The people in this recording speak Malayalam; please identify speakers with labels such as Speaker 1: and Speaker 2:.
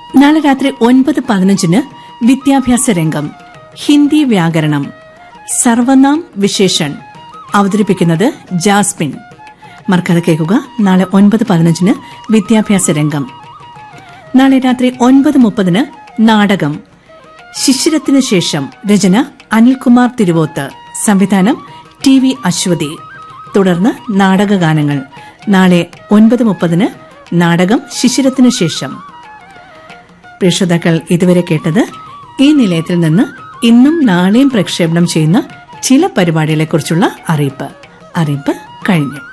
Speaker 1: നാളെ രാത്രി ഒൻപത് പതിനഞ്ചിന് വിദ്യാഭ്യാസ രംഗം ഹിന്ദി വ്യാകരണം സർവനാം വിശേഷൺ അവതരിപ്പിക്കുന്നത് ജാസ്മിൻ മറക്കാതെ കേൾക്കുക നാളെ ഒൻപത് പതിനഞ്ചിന് വിദ്യാഭ്യാസ രംഗം നാളെ രാത്രി ഒൻപത് മുപ്പതിന് നാടകം ശിശിരത്തിനു ശേഷം രചന അനിൽകുമാർ തിരുവോത്ത് സംവിധാനം ടി വി അശ്വതി തുടർന്ന് നാടകഗാനങ്ങൾ നാളെ ഒൻപത് മുപ്പതിന് നാടകം ശിശിരത്തിനു ശേഷം പ്രേക്ഷതാക്കൾ ഇതുവരെ കേട്ടത് ഈ നിലയത്തിൽ നിന്ന് ഇന്നും നാളെയും പ്രക്ഷേപണം ചെയ്യുന്ന ചില പരിപാടികളെക്കുറിച്ചുള്ള അറിയിപ്പ് അറിയിപ്പ് കഴിഞ്ഞു